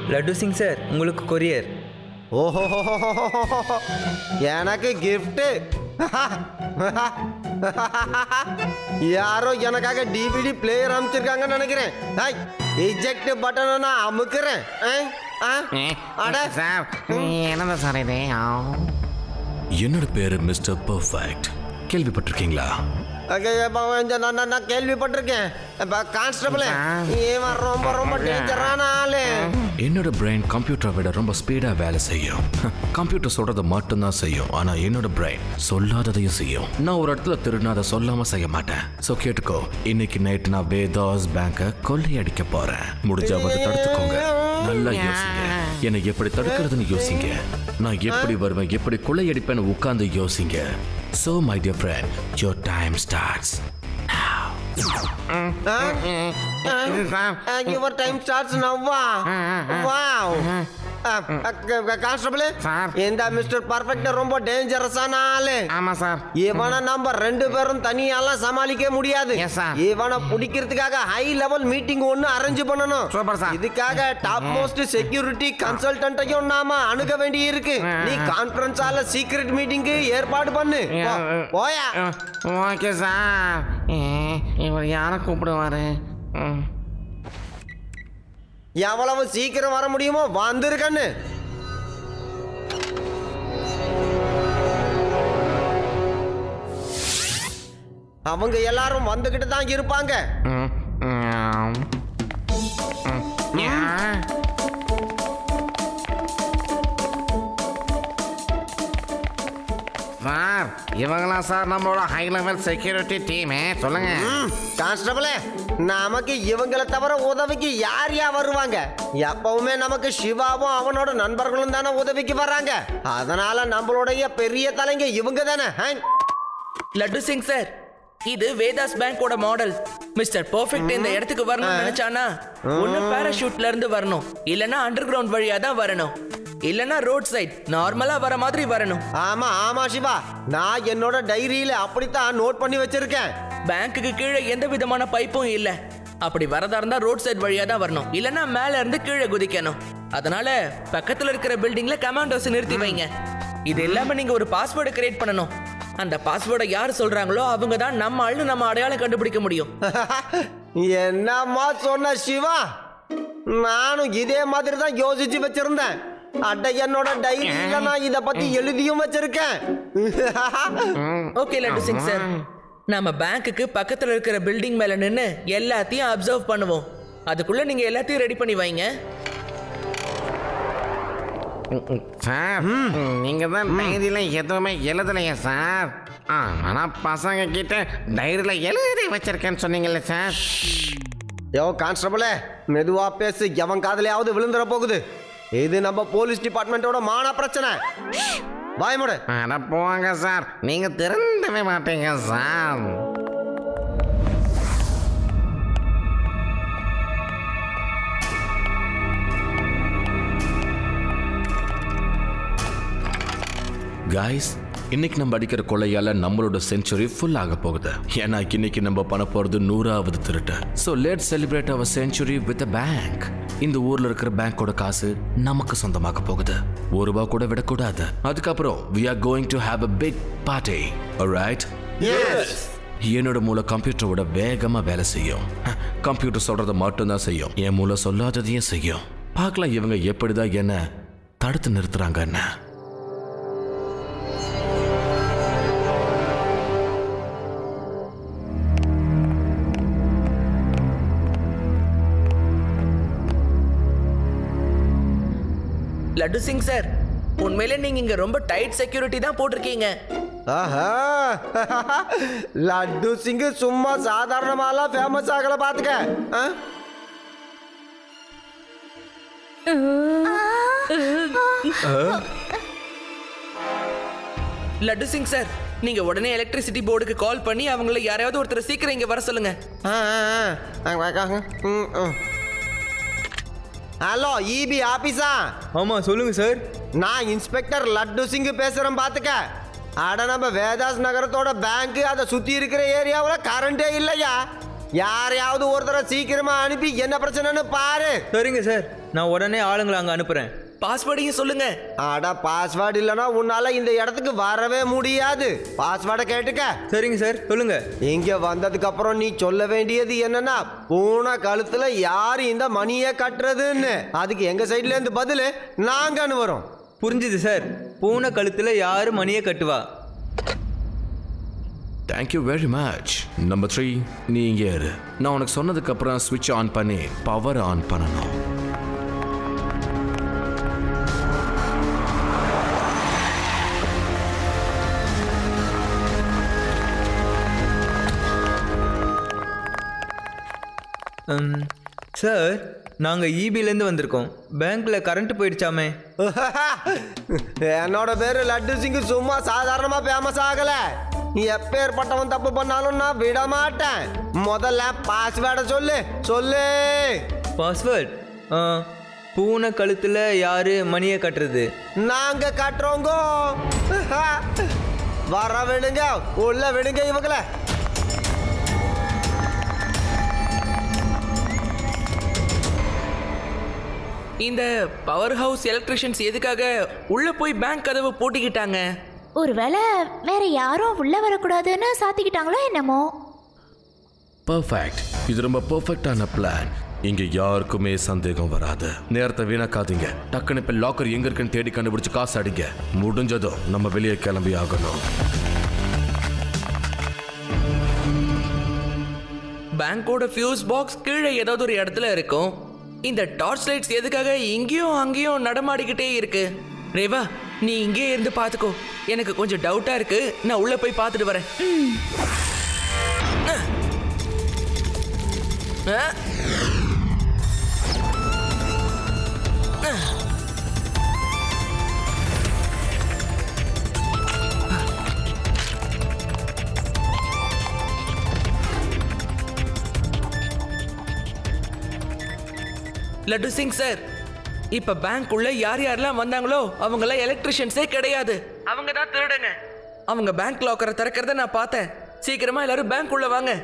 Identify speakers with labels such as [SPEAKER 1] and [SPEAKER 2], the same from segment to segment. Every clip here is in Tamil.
[SPEAKER 1] லட்டு சிங் சார் உங்களுக்கு கொரியர்
[SPEAKER 2] ஓஹோ எனக்கு கிஃப்ட்டு யாரோ எனக்காக டிவிடி பிளேயர் அமைச்சிருக்காங்கன்னு நினைக்கிறேன் ஹாய் இஜெக்ட் பட்டனை நான் அமுக்குறேன் ஆ? ஆ? அட
[SPEAKER 3] சார் என்னதான் சார் இது
[SPEAKER 4] என்னோட பேரு மிஸ்டர் பர்ஃபெக்ட் கேள்விப்பட்டிருக்கீங்களா
[SPEAKER 2] Okay, இப்ப இந்த நான் நான் நான் கேள்விப்பட்டிருக்கேன் இப்போ கான்ஸ்டபிள் இவன் ரொம்ப ரொம்ப டேஞ்சரான ஆளு
[SPEAKER 4] என்னோட பிரெயின் கம்ப்யூட்டரை விட ரொம்ப ஸ்பீடா வேலை செய்யும் கம்ப்யூட்டர் சொல்றத மட்டும்தான் செய்யும் ஆனா என்னோட பிரெயின் சொல்லாததையும் செய்யும் நான் ஒரு இடத்துல திருடினா அதை சொல்லாம செய்ய மாட்டேன் சோ கேட்டுக்கோ இன்னைக்கு நைட் நான் வேதாஸ் பேங்கை கொள்ளையடிக்க போறேன் முடிஞ்சா வந்து தடுத்துக்கோங்க நல்லா யோசிங்க என்னை எப்படி தடுக்கிறதுன்னு யோசிங்க நான் எப்படி வருவேன் எப்படி கொள்ளையடிப்பேன்னு உட்கார்ந்து யோசிங்க so my dear friend your time starts
[SPEAKER 2] your time starts நவ்வா வாவ் கான்ஸ்டபிள்
[SPEAKER 3] சார்.
[SPEAKER 2] இந்த மிஸ்டர் பர்ஃபெக்ட் ரொம்ப டேஞ்சரஸான ஆளு
[SPEAKER 3] ஆமா சார்
[SPEAKER 2] இவனை நம்ம ரெண்டு பேரும் தனியாலாம் சமாளிக்க முடியாது
[SPEAKER 3] Yes, sir.
[SPEAKER 2] இவனை பிடிக்கிறதுக்காக ஹை லெவல் மீட்டிங் ஒன்னு அரேஞ்ச் பண்ணணும்
[SPEAKER 3] Super, sir.
[SPEAKER 2] இதுக்காக டாப் மோஸ்ட் செக்யூரிட்டி கன்சல்டன்ட்டையும் நாம அணுக வேண்டி இருக்கு நீ கான்ஃபரன்ஸ் ஆல சீக்ரெட் மீட்டிங்க்கு ஏற்பாடு பண்ணு போ- போயா
[SPEAKER 3] ஓகே சார் இவர் யாரை கூப்பிடுவாரு ம்.
[SPEAKER 2] எவ்வளவு சீக்கிரம் வர முடியுமோ வந்திருக்கன்னு அவங்க எல்லாரும் வந்துகிட்டு தான் இருப்பாங்க
[SPEAKER 3] ம், ம். ம். யா. சார் இவங்களா சார் நம்மளோட ஹை லெவல் செக்யூரிட்டி டீமு சொல்லுங்க
[SPEAKER 2] கான்ஸ்டபிளே நமக்கு இவங்களை தவிர உதவிக்கு யார் யார் வருவாங்க எப்பவுமே நமக்கு சிவாவும் அவனோட நண்பர்களும் தானே உதவிக்கு வர்றாங்க அதனால நம்மளுடைய பெரிய தலைங்க இவங்க தானே ஹம்.
[SPEAKER 5] லட்டு சிங் சார் இது வேதாஸ் பேங்கோட மாடல் மிஸ்டர் பர்ஃபெக்ட் இந்த இடத்துக்கு வரணும்னு நினைச்சானா ஒண்ணு பாராஷூட்ல இருந்து வரணும் இல்லனா அண்டர் கிரவுண்ட் வழியா தான் வரணும் இல்லனா ரோட் சைட் நார்மலா வர மாதிரி வரணும்
[SPEAKER 2] ஆமா ஆமா சிவா நான் என்னோட டைரியில அப்படித்தான் நோட் பண்ணி வச்சிருக்கேன்
[SPEAKER 5] பேங்க்குக்கு கீழே எந்த விதமான பைப்பும் இல்ல அப்படி வரதா இருந்தா ரோட் சைடு வழியா தான் வரணும் இல்லனா மேல இருந்து கீழே குதிக்கணும் அதனால பக்கத்துல இருக்கிற பில்டிங்ல கமாண்டோஸ் நிறுத்தி வைங்க இது இல்லாம நீங்க ஒரு பாஸ்வேர்டு கிரியேட் பண்ணணும் அந்த பாஸ்வேர்டை யார் சொல்றாங்களோ அவங்க தான் நம்ம ஆள்னு நம்ம அடையாளம் கண்டுபிடிக்க முடியும்
[SPEAKER 2] என்னம்மா சொன்ன சிவா நானும் இதே மாதிரி தான் யோசிச்சு வச்சிருந்தேன் அட என்னோட டைரியில நான் இத பத்தி எழுதியும் வச்சிருக்கேன்
[SPEAKER 5] ஓகே லட்டு சிங் சார் நாம பேங்க்குக்கு பக்கத்துல இருக்கிற பில்டிங் மேல நின்னு எல்லாத்தையும் அப்சர்வ் பண்ணுவோம் அதுக்குள்ள நீங்க எல்லாத்தையும் ரெடி பண்ணி வைங்க
[SPEAKER 3] சார் நீங்க தான் டைரியில எதுவுமே எழுதலையா சார் ஆ, ஆனா பசங்க கிட்ட டைரியில எழுதி வச்சிருக்கேன்னு சொன்னீங்கல்ல சார்
[SPEAKER 2] யோ கான்ஸ்டபிளே மெதுவா பேசு எவன் காதுலயாவது விழுந்துற போகுது இது நம்ம போலீஸ் டிபார்ட்மெண்ட்டோட மான பிரச்சனை வாய்மோடு
[SPEAKER 3] அட போங்க சார் நீங்க திறந்தவே மாட்டீங்க சார்
[SPEAKER 4] காய்ஸ் இன்னைக்கு நம்ம அடிக்கிற கொள்ளையால நம்மளோட செஞ்சுரி ஃபுல் ஆக போகுது ஏன்னா இன்னைக்கு நம்ம பண்ண போறது நூறாவது திருட்டு so let celebrate our century with bank இந்த ஊர்ல இருக்கிற பேங்கோட காசு நமக்கு சொந்தமாக போகுது ஒரு ரூபா கூட விடக்கூடாது அதுக்கப்புறம் we are going to have a big party right என்னோட மூளை கம்ப்யூட்டரோட வேகமா வேலை செய்யும் கம்ப்யூட்டர் சொல்றத மட்டும்தான் செய்யும் என் மூளை சொல்லாததையும் செய்யும் பார்க்கலாம் இவங்க எப்படிதான் என்ன தடுத்து நிறுத்துறாங்கன்னு
[SPEAKER 5] லட்டு சிங் சார் உண்மையிலே நீங்க இங்க ரொம்ப டைட் செக்யூரிட்டி தான் போட்டிருக்கீங்க
[SPEAKER 2] ஆஹா லட்டு சிங்கு சும்மா சாதாரணமாலாம் ஃபேமஸ் ஆகல பாத்துக்க ஆ?
[SPEAKER 5] லட்டு சிங் சார் நீங்க உடனே எலக்ட்ரிசிட்டி போர்டுக்கு கால் பண்ணி அவங்கள யாரையாவது ஒருத்தர் சீக்கிரம் இங்க வர சொல்லுங்க
[SPEAKER 2] ஆ, ஆ, ஆ. அங்க வாங்க. ம், ம். ஹலோ இபி ஆபீஸா
[SPEAKER 1] ஆமா சொல்லுங்க சார்
[SPEAKER 2] நான் இன்ஸ்பெக்டர் லட்டு சிங் பேசுறேன் பாத்துக்க அட நம்ம வேதாஸ் நகரத்தோட பேங்க் அதை சுத்தி இருக்கிற ஏரியாவில் கரண்டே இல்லையா யாரையாவது ஒருத்தரை சீக்கிரமா அனுப்பி என்ன பிரச்சனைன்னு பாரு
[SPEAKER 1] சரிங்க சார் நான் உடனே ஆளுங்களை அங்கே அனுப்புகிறேன்
[SPEAKER 5] பாஸ்வேர்டையும் சொல்லுங்க
[SPEAKER 2] அட பாஸ்வேர்டு இல்லைன்னா உன்னால இந்த இடத்துக்கு வரவே முடியாது பாஸ்வேர்டை கேட்டுக்க
[SPEAKER 1] சரிங்க சார் சொல்லுங்க
[SPEAKER 2] இங்க வந்ததுக்கு அப்புறம் நீ சொல்ல வேண்டியது என்னன்னா பூனை கழுத்துல யாரு இந்த மணியை கட்டுறதுன்னு அதுக்கு எங்க சைடுல இருந்து பதில் நாங்கன்னு வரோம்
[SPEAKER 1] புரிஞ்சுது சார் பூனை கழுத்தில் யார் மணியை கட்டுவா
[SPEAKER 4] thank you very much number three நீ இங்கே இரு நான் உனக்கு சொன்னதுக்கு அப்புறம் ஸ்விட்ச் ஆன் பண்ணி பவர் ஆன் பண்ணணும்
[SPEAKER 1] ம், சார் நாங்கள் இபிலேருந்து வந்திருக்கோம் பேங்க்கில் கரண்ட் போயிடுச்சாமே
[SPEAKER 2] என்னோட பேரு லட்டு சிங் சும்மா சாதாரணமா ஃபேமஸ் ஆகல நீ எப்பேற்பட்டவன் தப்பு பண்ணாலும் நான் விட மாட்டேன் முதல்ல பாஸ்வேர்டை சொல்லு சொல்லு
[SPEAKER 1] பாஸ்வேர்ட் பூனை கழுத்தில் யார் மணியை கட்டுறது
[SPEAKER 2] நாங்க கட்டுறோங்க வர விடுங்க உள்ள விடுங்க இவங்கள
[SPEAKER 5] இந்த பவர் ஹவுஸ் எலக்ட்ரிஷியன்ஸ் எதுக்காக உள்ள போய் பேங்க் கதவை பூட்டிக்கிட்டாங்க
[SPEAKER 6] ஒருவேளை வேற யாரும் உள்ள வரக்கூடாதுன்னு சாத்திக்கிட்டாங்களோ என்னமோ
[SPEAKER 4] பர்ஃபெக்ட் இது ரொம்ப பர்ஃபெக்டான பிளான் இங்க யாருக்குமே சந்தேகம் வராது நேரத்தை வீணாக்காதீங்க டக்குன்னு இப்ப லாக்கர் எங்க இருக்குன்னு தேடி கண்டுபிடிச்சு காசு அடிங்க முடிஞ்சதும் நம்ம வெளியே கிளம்பி ஆகணும்
[SPEAKER 5] பேங்கோட ஃபியூஸ் பாக்ஸ் கீழே ஏதாவது ஒரு இடத்துல இருக்கும் இந்த டார்ச் லைட்ஸ் எதுக்காக இங்கேயும் அங்கேயும் நடமாடிக்கிட்டே இருக்கு ரேவா நீ இங்கே இருந்து பார்த்துக்கோ எனக்கு கொஞ்சம் டவுட்டா இருக்கு நான் உள்ள போய் பார்த்துட்டு வரேன் ஆ. லட்டு சிங் சார் இப்ப பேங்க் உள்ள யார் யாரெல்லாம் வந்தாங்களோ அவங்க எல்லாம் எலக்ட்ரிஷியன்ஸே கிடையாது அவங்க தான் திருடுங்க அவங்க பேங்க் லாக்கரை திறக்கிறத நான் பார்த்தேன் சீக்கிரமா எல்லாரும் பேங்க் உள்ள வாங்க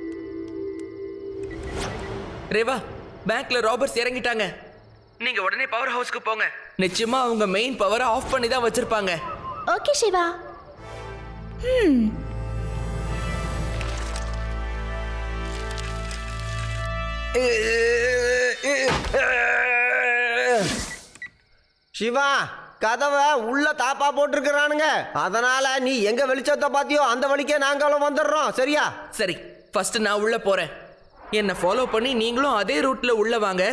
[SPEAKER 5] ரேவா பேங்க்ல ராபர்ஸ் இறங்கிட்டாங்க நீங்க உடனே பவர் ஹவுஸ்க்கு போங்க நிச்சயமா அவங்க மெயின் பவரை ஆஃப் பண்ணி தான் வச்சிருப்பாங்க
[SPEAKER 6] ஓகே சிவா
[SPEAKER 2] சிவா கதவை உள்ள தாப்பா போட்டிருக்கிறானுங்க அதனால நீ எங்க வெளிச்சத்தை பாத்தியோ அந்த வழிக்கே நாங்களும் வந்துடுறோம் சரியா
[SPEAKER 5] சரி ஃபர்ஸ்ட் நான் உள்ள போறேன் என்னை ஃபாலோ பண்ணி நீங்களும் அதே ரூட்ல உள்ள வாங்க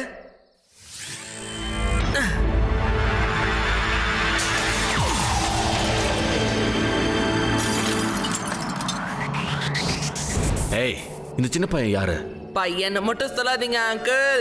[SPEAKER 4] ஏய் இந்த சின்ன பையன் யாரு
[SPEAKER 5] பையனை மட்டும் சொல்லாதீங்க அங்கிள்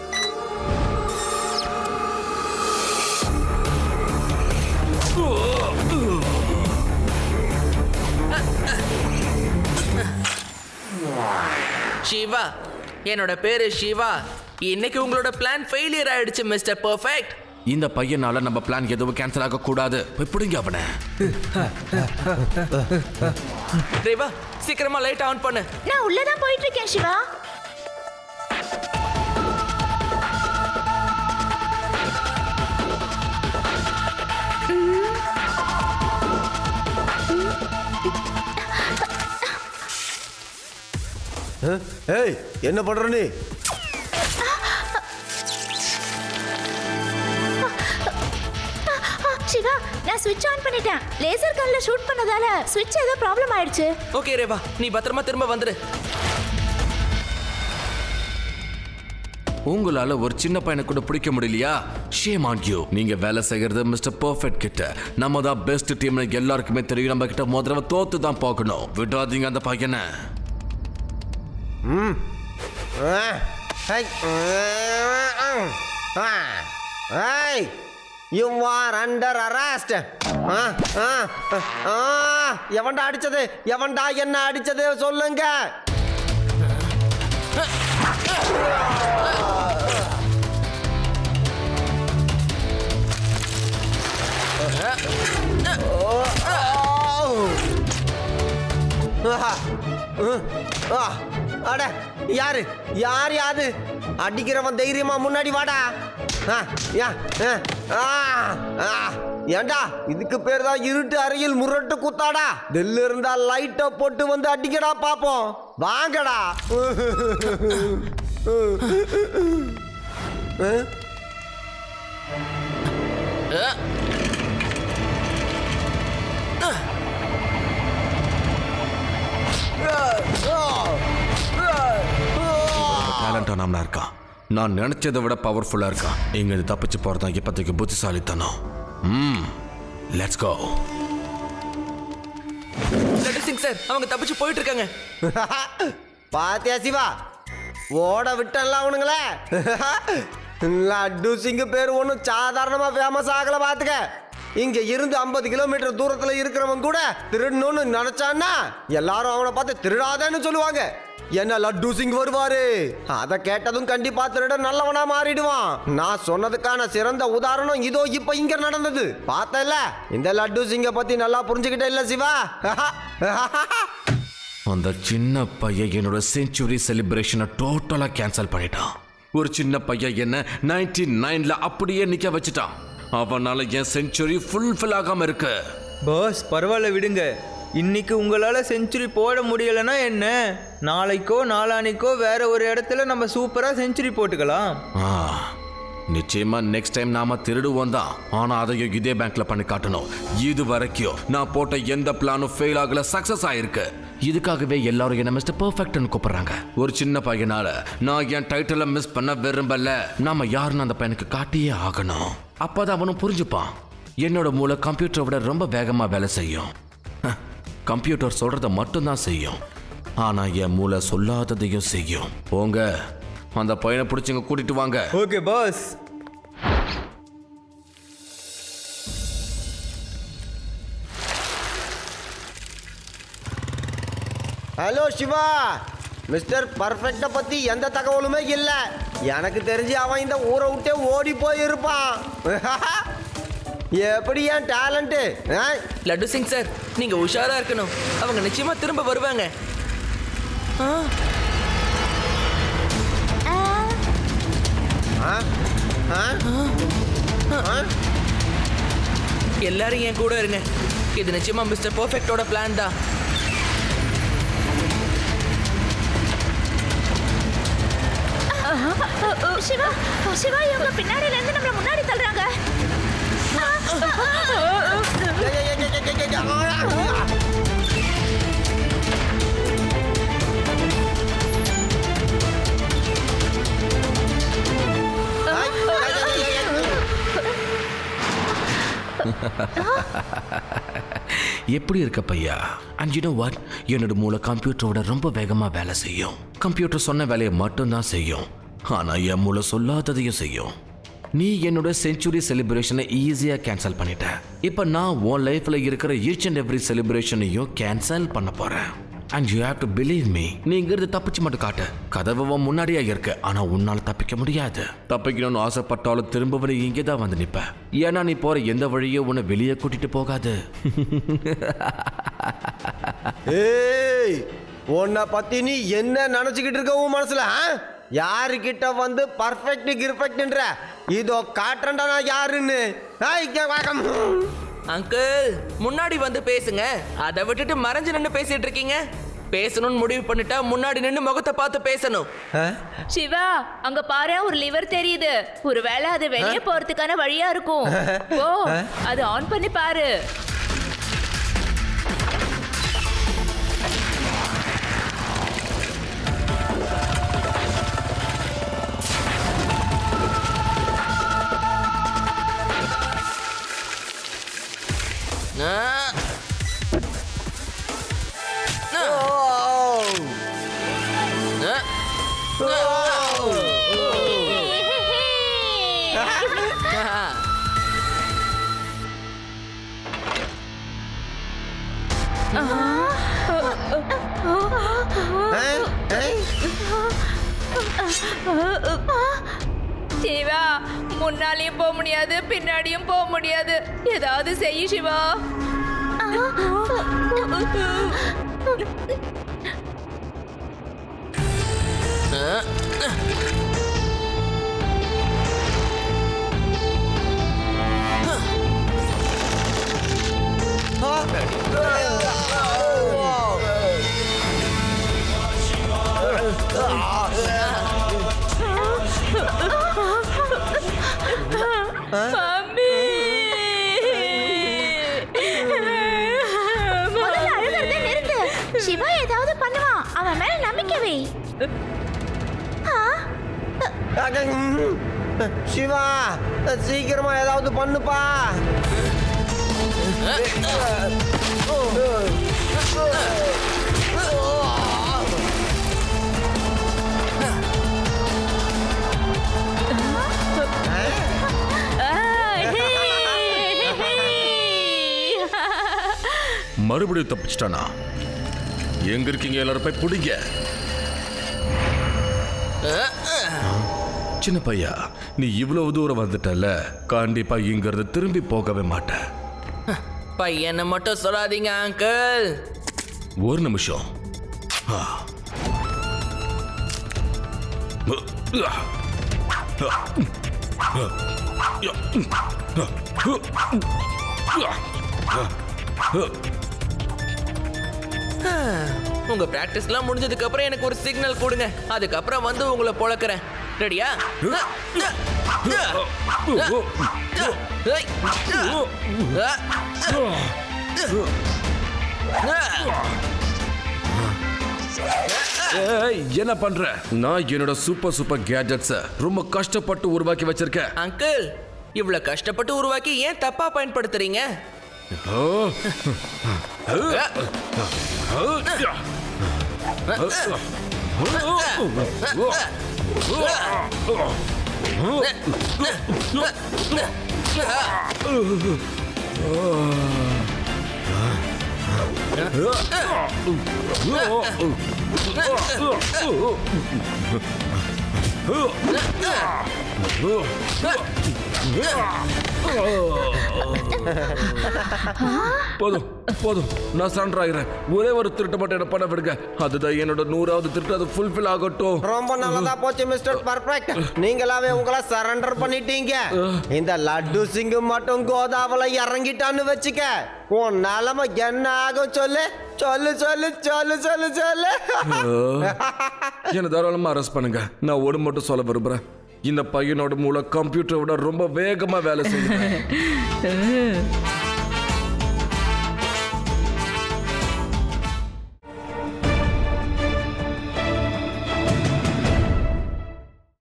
[SPEAKER 5] சிவா என்னோட பேரு சிவா இன்னைக்கு உங்களோட பிளான் ஃபெயிலியர் ஆயிடுச்சு மிஸ்டர் பர்ஃபெக்ட்
[SPEAKER 4] இந்த பையனால நம்ம பிளான் எதுவும் கேன்சல் ஆக கூடாது போய் பிடிங்க அவனை
[SPEAKER 5] ரேவா சீக்கிரமா லைட் ஆன் பண்ணு
[SPEAKER 6] நான் உள்ளதான் போயிட்டு இருக்கேன் சிவா
[SPEAKER 2] ஏய் என்ன பண்ற நீ
[SPEAKER 6] ஆ, சிவா நான் ஸ்விட்ச் ஆன் பண்ணிட்டேன் லேசர் கன்ல ஷூட் பண்ணதால ஸ்விட்ச் ஏதோ ப்ராப்ளம் ஆயிடுச்சு
[SPEAKER 5] ஓகே ரேவா நீ பத்திரமா திரும்ப வந்துரு
[SPEAKER 4] உங்களால ஒரு சின்ன பையனை கூட பிடிக்க முடியலையா ஷேம் ஆன் யூ நீங்க வேலை செய்யறது மிஸ்டர் பர்ஃபெக்ட் கிட்ட நம்ம தான் பெஸ்ட் டீம்னு எல்லாருக்குமே தெரியும் நம்ம கிட்ட முதல்ல தோத்து தான் போகணும் விடாதீங்க அந்த பையனை
[SPEAKER 2] ஆ, ஹை, ஆ, ஏய் யூ ஆர் அண்டர் அரெஸ்ட் எவன்டா அடிச்சது எவன்டா என்ன அடிச்சது சொல்லுங்க ஆ, ஆ, அட யாரு யார் யாது அடிக்கிறவன் தைரியமா முன்னாடி வாடா ஆ, யா, ஆ, ஆ, ஆ. ஏண்டா இதுக்கு பேர் தான் இருட்டு அறையில் முரட்டு குத்தாடா தில்லு இருந்தா லைட்டை போட்டு வந்து அடிக்கடா பாப்போம் வாங்கடா ஆ?
[SPEAKER 4] டேலண்டானவனா இருக்கான் நான் நினைச்சதை விட பவர்ஃபுல்லா இருக்கான் இங்க இருந்து தப்பிச்சு போறதா இப்போதைக்கு புத்திசாலித்தனம் ம் let's go
[SPEAKER 5] Laddu Singh sir அவங்க தப்பிச்சு போயிட்டு இருக்காங்க
[SPEAKER 2] பாத்தியா சிவா ஓட விட்டல அவனுங்களே லட்டு சிங்க பேர் ஒன்றும் சாதாரணமா ஃபேமஸ் ஆகல பாத்துக்க இங்க இருந்து ஐம்பது கிலோமீட்டர் தூரத்துல இருக்கிறவன் கூட திருடணும்னு நினைச்சான்னா எல்லாரும் அவனை பார்த்து திருடாதேன்னு சொல்லுவாங்க என்ன லட்டு சிங் வருவாரு அதை கேட்டதும் கண்டிப்பா திருட நல்லவனா மாறிடுவான் நான் சொன்னதுக்கான சிறந்த உதாரணம் இதோ இப்ப இங்க நடந்தது பார்த்தல இந்த லட்டு சிங்க பத்தி நல்லா புரிஞ்சுக்கிட்ட இல்ல சிவா
[SPEAKER 4] அந்த சின்ன பையன் என்னோட செஞ்சுரி செலிப்ரேஷனை டோட்டலா கேன்சல் பண்ணிட்டான் ஒரு சின்ன பையன் என்ன நைன்டி நைன்ல அப்படியே நிக்க வச்சுட்டான் அவனால என் செஞ்சுரி ஃபுல்ஃபில் ஆகாம இருக்கு
[SPEAKER 1] பாஸ் பரவாயில்ல விடுங்க இன்னைக்கு உங்களால் செஞ்சுரி போட முடியலைன்னா என்ன நாளைக்கோ நாளானிக்கோ வேற ஒரு இடத்துல நம்ம சூப்பராக செஞ்சுரி போட்டுக்கலாம்
[SPEAKER 4] ஆ, நிச்சயமா நெக்ஸ்ட் டைம் நாம திருடுவோம் தான் ஆனா அதையும் இதே பேங்க்ல பண்ணி காட்டணும் இது வரைக்கும் நான் போட்ட எந்த பிளானும் ஃபெயில் ஆகல சக்சஸ் ஆயிருக்கு இதுக்காகவே எல்லாரும் என்ன மிஸ்டர் பர்ஃபெக்ட்னு கூப்பிடுறாங்க ஒரு சின்ன பையனால நான் என் டைட்டிலை மிஸ் பண்ண விரும்பல நாம யாருன்னு அந்த பையனுக்கு காட்டியே ஆகணும் அப்பதான் அவனும் புரிஞ்சுப்பான் என்னோட மூளை கம்ப்யூட்டரை விட ரொம்ப வேகமா வேலை செய்யும் ஹ, கம்ப்யூட்டர் சொல்றத மட்டும்தான் செய்யும் ஆனா என் மூளை சொல்லாததையும் செய்யும் போங்க அந்த பையனை பிடிச்சிங்க கூட்டிட்டு வாங்க
[SPEAKER 1] okay boss
[SPEAKER 2] hello Shiva mister பர்ஃபெக்டை பத்தி எந்த தகவலுமே இல்ல எனக்கு தெரிஞ்சு அவன் இந்த ஊரை விட்டே ஓடி போயிருப்பான் எப்படி ஏன் டேலண்ட்டு
[SPEAKER 5] லட்டு சிங் சார் நீங்க உஷாரா இருக்கணும் அவங்க நிச்சயமா திரும்ப வருவாங்க ஆ, எல்லாரும் என் கூட இருங்க இது நிச்சயமா மிஸ்டர் பர்ஃபெக்டோட பிளான் தான்
[SPEAKER 6] சிவா சிவா இவங்க பின்னாடில இருந்து நம்மள முன்னாடி தள்ளுறாங்க
[SPEAKER 4] எப்படி இருக்க பையா அண்ட் யூ நோ வாட் என்னோட மூளை கம்ப்யூட்டரோட ரொம்ப வேகமா வேலை செய்யும் கம்ப்யூட்டர் சொன்ன வேலையை மட்டும்தான் செய்யும் ஆனா என் மூளை சொல்லாததையும் செய்யும் நீ என்னோட செஞ்சுரி செலிப்ரேஷனை ஈஸியாக கேன்சல் பண்ணிட்ட இப்போ நான் உன் லைஃப்ல இருக்கிற ஈச் அண்ட் எவ்ரி செலிப்ரேஷனையும் கேன்சல் பண்ண போறேன் and you have to believe me நீ இங்கிருந்து தப்பிச்சு மட்டும் காட்டு கதவு உன் முன்னாடியே இருக்கு ஆனா உன்னால தப்பிக்க முடியாது தப்பிக்கணும்னு ஆசைப்பட்டாலும் திரும்ப நீ இங்கே தான் வந்து நிப்ப ஏன்னா நீ போற எந்த வழியும் உன்னை வெளியே கூட்டிட்டு போகாது
[SPEAKER 2] ஏய் உன்னை பத்தி நீ என்ன நினைச்சுக்கிட்டு இருக்க உன் மனசுல ஆ? யாருக்கிட்ட வந்து பர்ஃபெக்ட் கிர்ஃபெக்ட்ன்ற இதோ காட்டுறேன்டா நான் யாருன்னு ஏய், இங்க வாக்கம்.
[SPEAKER 5] அங்கிள் முன்னாடி வந்து பேசுங்க அதை விட்டுட்டு மறைஞ்சு நின்று பேசிட்டு இருக்கீங்க பேசணும்னு முடிவு பண்ணிட்டா முன்னாடி நின்று முகத்தை பார்த்து பேசணும்
[SPEAKER 6] சிவா அங்க பாரு ஒரு லிவர் தெரியுது ஒருவேளை அது வெளியே போறதுக்கான வழியா இருக்கும் ஓ அது ஆன் பண்ணி பாரு
[SPEAKER 5] ஆ. ஆ. ஆ. ஆ.
[SPEAKER 2] ஏய், ஏய்.
[SPEAKER 6] சிவா முன்னாலையும் போக முடியாது பின்னாடியும் போக முடியாது ஏதாவது செய்ய சிவா மம்மி
[SPEAKER 7] முதல்ல அழுகிறத நிறுத்து சிவா ஏதாவது பண்ணுவான் அவன் மேல நம்பிக்கை வை ஆ,
[SPEAKER 2] அட, ம். சிவா சீக்கிரமா ஏதாவது பண்ணுப்பா
[SPEAKER 6] ஆ, ஹே, ஹே.
[SPEAKER 4] மறுபடியும் தப்பிச்சிட்டானா எங்க இருக்கீங்க எல்லாரும் போய் பிடிங்க சின்ன பையா நீ இவ்வளவு தூரம் வந்துட்டல கண்டிப்பா இங்க இருந்து திரும்பி போகவே மாட்ட
[SPEAKER 5] பையனை மட்டும் சொல்லாதீங்க அங்கிள்
[SPEAKER 4] ஒரு நிமிஷம் ஆ.
[SPEAKER 5] உங்க பிராக்டிஸ்லாம் முடிஞ்சதுக்கு அப்புறம் எனக்கு ஒரு சிக்னல் கொடுங்க அதுக்கப்புறம் வந்து உங்களை பொழக்கிறேன் ரெடியா
[SPEAKER 4] ஏய், என்ன பண்ற நான் என்னோட சூப்பர் சூப்பர் கேஜெட்ஸ ரொம்ப கஷ்டப்பட்டு உருவாக்கி வச்சிருக்கேன்
[SPEAKER 5] அங்கிள் இவ்வளவு கஷ்டப்பட்டு உருவாக்கி ஏன் தப்பா பயன்படுத்துறீங்க
[SPEAKER 4] ஓ. போதும் போதும் நான் சரண்டர் ஆகிறேன் ஒரே ஒரு திருட்டு மட்டும் என்ன பண்ண விடுங்க அதுதான் என்னோட நூறாவது திருட்டு அது ஃபுல்ஃபில் ஆகட்டும்
[SPEAKER 2] ரொம்ப நல்லதா போச்சு மிஸ்டர் பர்ஃபெக்ட் நீங்களாவே உங்களை சரண்டர் பண்ணிட்டீங்க இந்த லட்டு சிங்கு மட்டும் கோதாவில இறங்கிட்டான்னு வச்சுக்க உன் நிலைமை என்ன ஆகும் சொல்லு சொல்லு சொல்லு சொல்லு சொல்லு சொல்லு
[SPEAKER 4] என்ன தாராளமா அரெஸ்ட் பண்ணுங்க நான் ஒன்று மட்டும் சொல்ல விரும்புறேன் இந்த பையனோட மூளை கம்ப்யூட்டரை விட ரொம்ப வேகமா வேலை செய்யுது